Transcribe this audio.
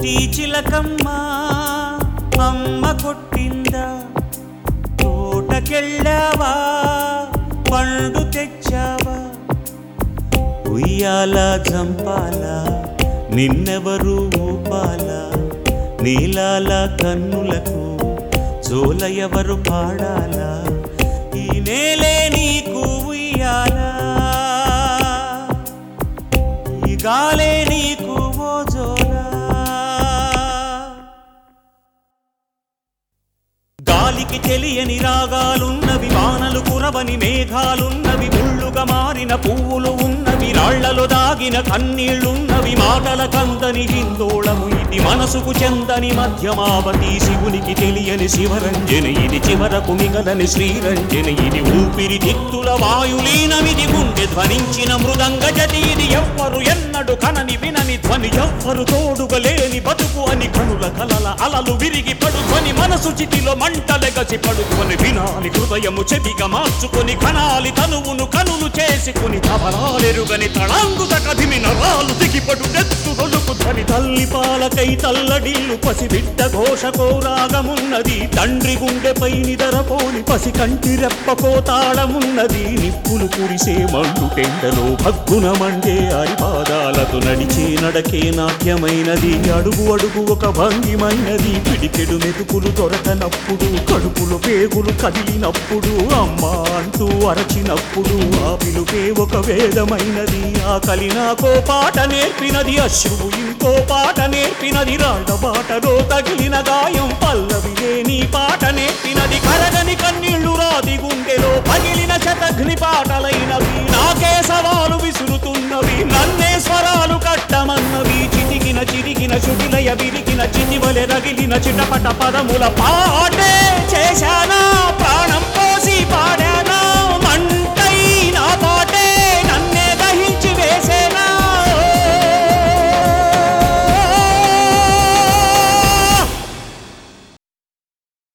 చిట్టి చిలకమ్మ అమ్మ కొట్టిందా తోటకెళ్ళావా పండు తెచ్చావా ఉయ్యాల జంపాల నిన్నెవరు ఊపాల నీలాల కన్నులకు జోల ఎవరు పాడాలా ఈ నేలే నీకు ఉయ్యాలా ఈ గాలే నీకు ఓ జోలా గాలికి తెలియని రాగాలున్నవి వానలు కురవని మేఘాలున్నవి ముళ్ళుగా మారిన పువ్వులు ఉన్నవి రాళ్లలో దాగిన కన్నీళ్లున్నవి మాటల కందని హిందోళము ఇది మనసుకు చెందని మధ్యమావతి శివునికి తెలియని శివరంజని ఇది చివరకు మిగలని శ్రీరంజని ఇది ఊపిరి దిత్తుల వాయులీనమిది గుండె ధ్వనించిన మృదంగ జతి ఇది ఎవ్వరు ఎన్నడు కనని వినని ధ్వని ఎవ్వరు తోడుగా లేని బతుకు అని కనుల కలల అలలు విరిగి పడుకొని మనసు చితిలో మంటలెగసి పడుకొని వినాలి హృదయము చెవిగా మార్చుకొని కనాలి తనువును కనులు చేసుకుని తవరాలెరుగని తళాంగు కదిమి నరాలు దిగిపడు నెత్తు రొలుకు ధ్వని తల్లి పాలకై తల్లడిల్లు పసి బిడ్డ ఘోషకో రాగమున్నది తండ్రి గుండెపై నిదరపోని పసి కంటి రెప్పకో తాళమున్నది నిప్పులు కురిసే మండు టెండలో భగ్గున మండే అరిపాదాలతో నడిచే నడకే నాట్యమైనది అడుగు అడుగు ఒక భంగిమైనది పిడికెడు మెతుకులు దొరకనప్పుడు కడుపులు పేగులు కదిలినప్పుడు అమ్మా అంటూ అరచినప్పుడు ఆ పిలుపే ఒక వేదమైనది ఆ కలి నాకో పాట నేర్పినది అశ్రువు ఇంకో పాట నేర్పినది రాళ్ళ బాటలో తగిలిన గాయం పల్లవిలే నీ పాట నేర్పినది కరగని కన్నీళ్లు రాది గుండెలో పగిలిన శతఘ్ని పాటలైనవి నాకే సవాలు విసురుతున్నవి నన్నే స్వరాలు కట్టమన్నవి చిటికిన చిరిగిన శుటిలయ విరిగిన చిటివలె రగిలిన చిటపట పదముల పాటే చేశానా ప్రాణం పోసి పాడే